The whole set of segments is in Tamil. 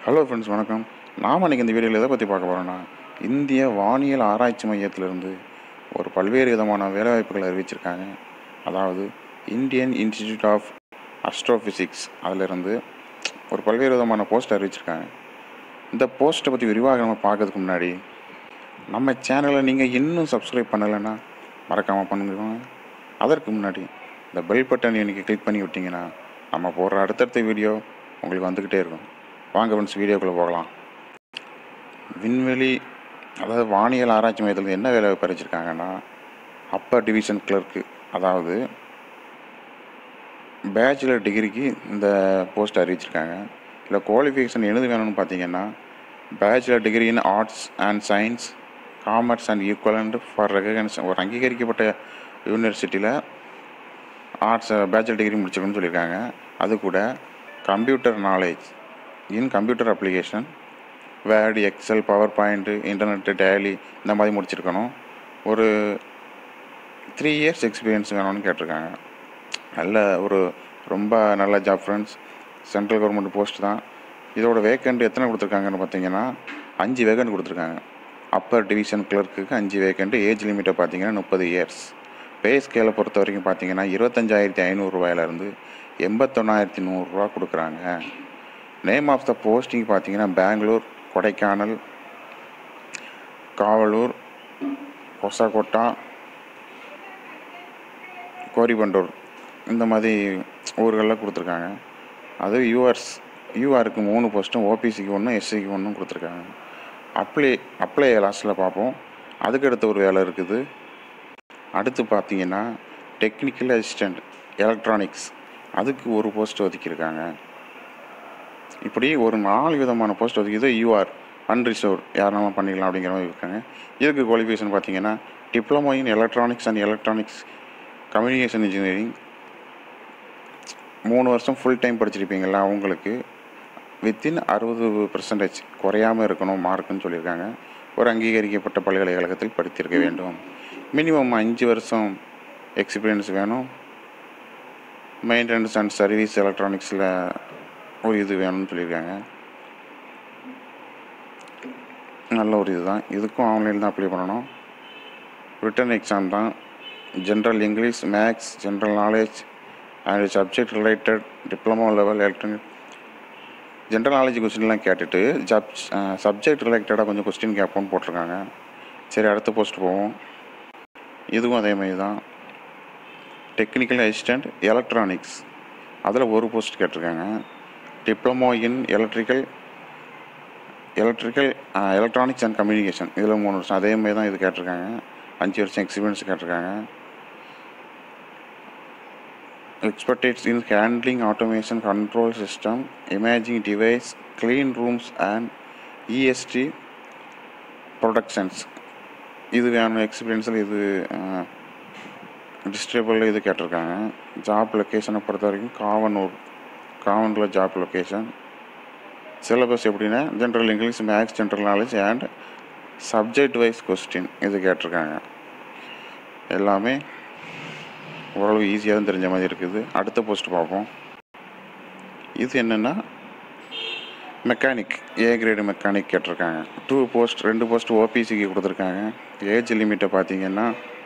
ஹலோ ஃப்ரெண்ட்ஸ் வணக்கம் நாம் அன்றைக்கி இந்த வீடியோவில் எதை பற்றி பார்க்க போகிறோன்னா இந்திய வானியல் ஆராய்ச்சி மையத்திலிருந்து ஒரு பல்வேறு விதமான வேலைவாய்ப்புகளை அறிவிச்சிருக்காங்க அதாவது இந்தியன் இன்ஸ்டிடியூட் ஆஃப் அஸ்ட்ரோஃபிசிக்ஸ் அதிலிருந்து ஒரு பல்வேறு விதமான போஸ்ட் அறிவிச்சிருக்காங்க இந்த போஸ்ட்டை பற்றி விரிவாக நம்ம பார்க்கறதுக்கு முன்னாடி நம்ம சேனலை நீங்கள் இன்னும் சப்ஸ்கிரைப் பண்ணலைன்னா மறக்காமல் பண்ணுங்க அதற்கு முன்னாடி இந்த பெல் பட்டன் எனக்கு கிளிக் பண்ணி விட்டிங்கன்னா நம்ம போடுற அடுத்தடுத்த வீடியோ உங்களுக்கு வந்துக்கிட்டே இருக்கும் வாங்க ஃப்ரெண்ட்ஸ் வீடியோக்குள்ளே போகலாம் விண்வெளி அதாவது வானியல் ஆராய்ச்சி மையத்தில் என்ன வேலை பறிச்சிருக்காங்கன்னா அப்பர் டிவிஷன் கிளர்க்கு அதாவது பேச்சுலர் டிகிரிக்கு இந்த போஸ்ட் அறிவிச்சிருக்காங்க இல்லை குவாலிஃபிகேஷன் எழுது வேணும்னு பார்த்தீங்கன்னா bachelor degree in arts and science commerce and equivalent for recognition ஒரு அங்கீகரிக்கப்பட்ட யூனிவர்சிட்டியில் ஆர்ட்ஸ் பேச்சுலர் டிகிரி முடிச்சிருக்குன்னு சொல்லியிருக்காங்க அது கூட computer knowledge in computer application Word Excel PowerPoint internet Tally இந்த மாதிரி முடிச்சிருக்கணும் ஒரு த்ரீ இயர்ஸ் எக்ஸ்பீரியன்ஸ் வேணும்னு கேட்டிருக்காங்க நல்ல ஒரு ரொம்ப நல்ல job friends central government post தான் இதோட வேக்கண்ட் எத்தனை கொடுத்துருக்காங்கன்னு பார்த்தீங்கன்னா அஞ்சு வேக்கண்ட் கொடுத்துருக்காங்க அப்பர் டிவிஷன் கிளர்க்குக்கு அஞ்சு வேக்கண்ட் ஏஜ் லிமிட்டை பார்த்தீங்கன்னா முப்பது இயர்ஸ் பே ஸ்கேலை பொறுத்த வரைக்கும் பார்த்தீங்கன்னா இருபத்தஞ்சாயிரத்தி ஐநூறுரூவாயிலேருந்து எண்பத்தொன்னாயிரத்தி நூறுரூவா கொடுக்குறாங்க நேம் ஆஃப் த போஸ்டிங் பார்த்தீங்கன்னா பெங்களூர் கொடைக்கானல் காவலூர் கொசக்கோட்டா கோரிபண்டூர் இந்த மாதிரி ஊர்களில் கொடுத்துருக்காங்க அது யூஆர்ஸ் யூஆருக்கு மூணு போஸ்ட்டும் ஓபிசிக்கு ஒன்றும் எஸ்சிக்கு ஒன்றும் கொடுத்துருக்காங்க அப்ளை அப்ளை லாஸ்ட்டில் பார்ப்போம் அதுக்கடுத்து ஒரு வேலை இருக்குது அடுத்து பார்த்தீங்கன்னா டெக்னிக்கல் அசிஸ்டண்ட் எலக்ட்ரானிக்ஸ் அதுக்கு ஒரு போஸ்ட் ஒதுக்கியிருக்காங்க இப்படி ஒரு நாலு விதமான போஸ்ட் ஒதுக்கி இது யூஆர் அன்ரிசர்வ் யாரெல்லாம் பண்ணிக்கலாம் அப்படிங்கிற மாதிரி இருக்காங்க இதுக்கு குவாலிஃபிகேஷன் பார்த்தீங்கன்னா diploma in electronics and electronics communication engineering மூணு வருஷம் ஃபுல் டைம் படிச்சிருப்பீங்களா அவங்களுக்கு வித்தின் அறுபது பர்சன்டேஜ் குறையாமல் இருக்கணும் மார்க்குன்னு சொல்லியிருக்காங்க ஒரு அங்கீகரிக்கப்பட்ட பல்கலைக்கழகத்தில் படித்திருக்க வேண்டும் மினிமம் அஞ்சு வருஷம் எக்ஸ்பீரியன்ஸ் வேணும் மெயின்டெனன்ஸ் அண்ட் சர்வீஸ் எலக்ட்ரானிக்ஸில் ஒரு இது வேணும்னு சொல்லியிருக்காங்க நல்ல ஒரு இதுதான் இதுக்கும் ஆன்லைனில் தான் அப்ளை பண்ணணும் ரிட்டன் எக்ஸாம் தான் general English maths general knowledge and subject related diploma level electronic general knowledge கொஸ்டின்லாம் கேட்டுட்டு ஜப் சப்ஜெக்ட் ரிலேட்டடாக கொஞ்சம் கொஸ்டின் கேட்போம்னு போட்டிருக்காங்க சரி அடுத்த போஸ்ட் போவோம் இதுவும் அதே மாதிரி தான் டெக்னிக்கல் அசிஸ்டண்ட் எலக்ட்ரானிக்ஸ் அதில் ஒரு போஸ்ட் கேட்டிருக்காங்க diploma in electrical electrical electronics and communication இதில் மூணு வருஷம் அதே மாதிரி தான் இது கேட்டிருக்காங்க அஞ்சு வருஷம் எக்ஸ்பீரியன்ஸ் கேட்டிருக்காங்க expertise in handling automation control system, imaging device, clean rooms and EST productions. இது வேணும் எக்ஸ்பீரியன்ஸில் இது டிஸ்ட்ரிபிளில் இது கேட்டிருக்காங்க ஜாப் லொக்கேஷனை பொறுத்த வரைக்கும் காவனூர் காவனூரில் ஜாப் லொக்கேஷன் சிலபஸ் எப்படின்னா general English maths general knowledge and subject wise question இது கேட்டிருக்காங்க எல்லாமே ஓரளவு ஈஸியாக தான் தெரிஞ்ச மாதிரி இருக்குது அடுத்த போஸ்ட் பார்ப்போம் இது என்னென்னா மெக்கானிக் ஏ கிரேடு மெக்கானிக் கேட்டிருக்காங்க டூ போஸ்ட் ரெண்டு போஸ்ட் ஓபிசிக்கு கொடுத்துருக்காங்க ஏஜ் லிமிட்டை பார்த்தீங்கன்னா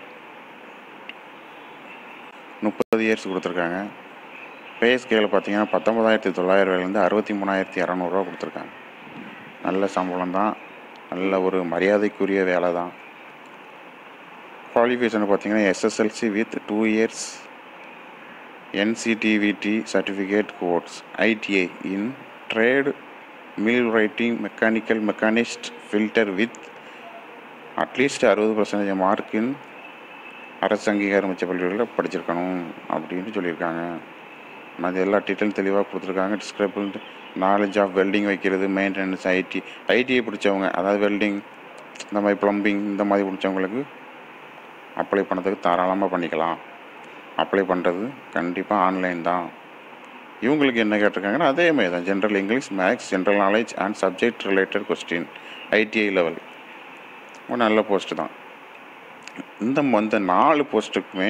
முப்பது இயர்ஸ் கொடுத்துருக்காங்க பே ஸ்கேல பார்த்தீங்கன்னா பத்தொம்பதாயிரத்தி தொள்ளாயிரம்லேருந்து அறுபத்தி மூணாயிரத்தி இரநூறுவா கொடுத்துருக்காங்க நல்ல சம்பளம் தான் நல்ல ஒரு மரியாதைக்குரிய வேலை தான் குவாலிஃபிகேஷன் பார்த்தீங்கன்னா SSLC with two years NCTVT certificate course ITI in trade mill writing mechanical machinist filter with at least அறுபது பர்சன்டேஜ் மார்க்கின் அரசு அங்கீகாரம் வச்ச பள்ளிகளில் படிச்சிருக்கணும் அப்படின்னு சொல்லியிருக்காங்க அது எல்லா டீட்டெயிலும் தெளிவாக கொடுத்துருக்காங்க டிஸ்கிரிபிள் நாலேஜ் ஆஃப் வெல்டிங் வைக்கிறது மெயின்டெனன்ஸ் ஐடி ஐடிஐ பிடிச்சவங்க அதாவது வெல்டிங் இந்த மாதிரி ப்ளம்பிங் இந்த மாதிரி பிடிச்சவங்களுக்கு அப்ளை பண்ணுறதுக்கு தாராளமாக பண்ணிக்கலாம் அப்ளை பண்ணுறது கண்டிப்பாக ஆன்லைன் தான் இவங்களுக்கு என்ன கேட்டிருக்காங்கன்னா அதே மாதிரி தான் general English maths general knowledge and subject related question ITI level ஒரு நல்ல போஸ்ட்டு தான் இந்த இந்த நாலு போஸ்ட்டுக்குமே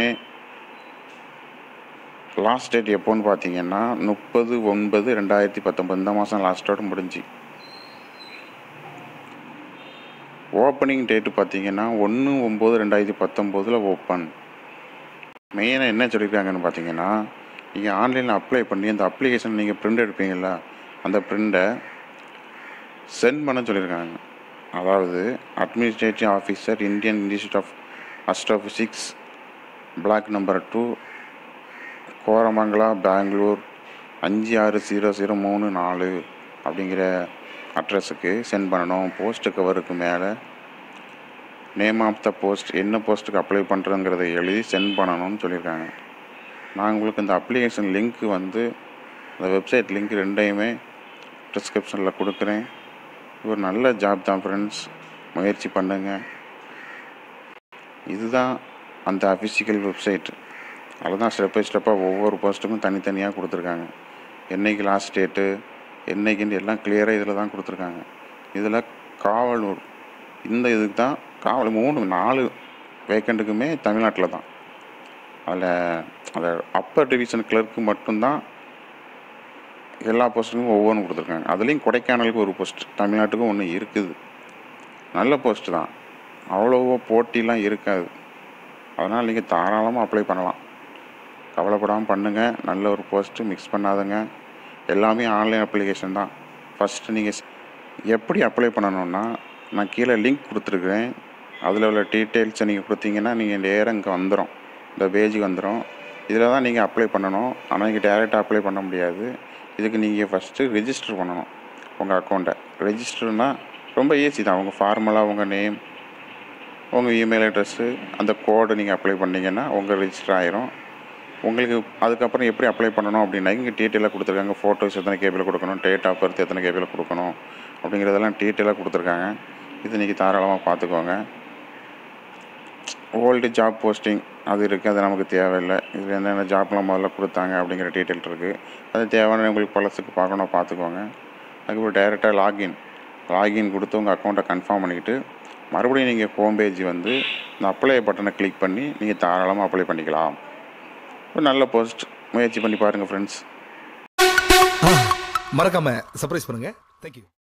லாஸ்ட் டேட் எப்போன்னு பார்த்தீங்கன்னா முப்பது ஒன்பது ரெண்டாயிரத்தி பத்தொம்பது இந்த மாதம் லாஸ்ட்டோட முடிஞ்சு ஓப்பனிங் டேட்டு பார்த்தீங்கன்னா ஒன்று ஒம்பது ரெண்டாயிரத்தி பத்தொம்போதில் ஓப்பன் மெயினாக என்ன சொல்லியிருக்காங்கன்னு பார்த்தீங்கன்னா நீங்கள் ஆன்லைனில் அப்ளை பண்ணி அந்த அப்ளிகேஷன் நீங்கள் பிரிண்ட் எடுப்பீங்களா அந்த பிரிண்டை சென்ட் பண்ண சொல்லியிருக்காங்க அதாவது administrative officer Indian Institute of Astrophysics block number two Koramangala Bangalore அஞ்சு ஆறு ஜீரோ ஜீரோ மூணு நாலு அப்படிங்கிற அட்ரஸுக்கு சென்ட் பண்ணணும் போஸ்ட் கவருக்கு மேலே நேம் ஆஃப் த போஸ்ட் என்ன போஸ்ட்டுக்கு அப்ளை பண்ணுறதுங்கிறத எழுதி சென்ட் பண்ணணும்னு சொல்லியிருக்காங்க நான் உங்களுக்கு இந்த அப்ளிகேஷன் லிங்க் வந்து அந்த வெப்சைட் லிங்க் ரெண்டையுமே டிஸ்கிரிப்ஷனில் கொடுக்குறேன் இது ஒரு நல்ல ஜாப் தான் ஃப்ரெண்ட்ஸ் முயற்சி பண்ணுங்கள் இதுதான் அந்த அஃபிஷியல் வெப்சைட் அதில் தான் ஸ்டெப் பை ஸ்டெப்பாக ஒவ்வொரு போஸ்ட்டுக்கும் தனித்தனியாக கொடுத்துருக்காங்க என்னைக்கு லாஸ்ட் டேட்டு என்னைக்குன்னு எல்லாம் கிளியராக இதில் தான் கொடுத்துருக்காங்க இதில் காவலூர் இந்த இதுக்கு தான் காவல் மூணு நாலு வேக்கண்ட்டுக்குமே தமிழ்நாட்டில் தான் அதில் அந்த அப்பர் டிவிஷன் கிளர்க்கு மட்டும்தான் எல்லா போஸ்ட்டுக்கும் ஒவ்வொன்றும் கொடுத்துருக்காங்க அதுலேயும் கொடைக்கானலுக்கு ஒரு போஸ்ட் தமிழ்நாட்டுக்கும் ஒன்று இருக்குது நல்ல போஸ்ட் தான் அவ்வளோவோ போட்டிலாம் இருக்காது அதனால் நீங்கள் தாராளமாக அப்ளை பண்ணலாம் கவலைப்படாமல் பண்ணுங்கள் நல்ல ஒரு போஸ்ட்டு மிக்ஸ் பண்ணாதுங்க எல்லாமே ஆன்லைன் அப்ளிகேஷன் தான் ஃபஸ்ட்டு நீங்கள் எப்படி அப்ளை பண்ணணும்னா நான் கீழே லிங்க் கொடுத்துருக்குறேன் அதில் உள்ள டீட்டெயில்ஸை நீங்கள் கொடுத்தீங்கன்னா நீங்கள் நேராக இங்கே வந்துடும் இந்த பேஜுக்கு வந்துடும் இதில் தான் நீங்கள் அப்ளை பண்ணணும் ஆனால் நீங்கள் டேரெக்டாக அப்ளை பண்ண முடியாது இதுக்கு நீங்கள் ஃபஸ்ட்டு ரெஜிஸ்டர் பண்ணணும் உங்கள் அக்கௌண்ட்டை ரெஜிஸ்டர்னால் ரொம்ப ஈஸி தான் உங்கள் ஃபார்மலாக உங்கள் நேம் உங்கள் இமெயில் அட்ரஸ்ஸு அந்த கோடை நீங்கள் அப்ளை பண்ணீங்கன்னா உங்கள் ரெஜிஸ்டர் ஆயிரும் உங்களுக்கு அதுக்கப்புறம் எப்படி அப்ளை பண்ணணும் அப்படின்னா இங்கே டீட்டெயிலாக கொடுத்துருக்காங்க ஃபோட்டோஸ் எத்தனை கேபியில் கொடுக்கணும் டேட் ஆஃப் பர்த் எத்தனை கேபியில் கொடுக்கணும் அப்படிங்கிறதெல்லாம் டீட்டெயிலாக கொடுத்துருக்காங்க இது நீங்கள் தாராளமாக பார்த்துக்கோங்க ஓல்டு ஜாப் போஸ்டிங் அது இருக்குது அது நமக்கு தேவையில்லை இதில் என்னென்ன ஜாப்லாம் முதல்ல கொடுத்தாங்க அப்படிங்கிற டீட்டெயில் இருக்குது அது தேவையான உங்களுக்கு பழசுக்கு பார்க்கணும் பார்த்துக்கோங்க அதுக்கப்புறம் டைரெக்டாக லாகின் லாகின் கொடுத்து உங்கள் அக்கௌண்ட்டை கன்ஃபார்ம் பண்ணிக்கிட்டு மறுபடியும் நீங்கள் ஹோம் பேஜ் வந்து இந்த அப்ளை பட்டனை கிளிக் பண்ணி நீங்கள் தாராளமாக அப்ளை பண்ணிக்கலாம் ஒரு நல்ல போஸ்ட் முயற்சி பண்ணி பாருங்கள் ஃப்ரெண்ட்ஸ் மறக்காம சர்ப்ரைஸ் பண்ணுங்க தேங்க்யூ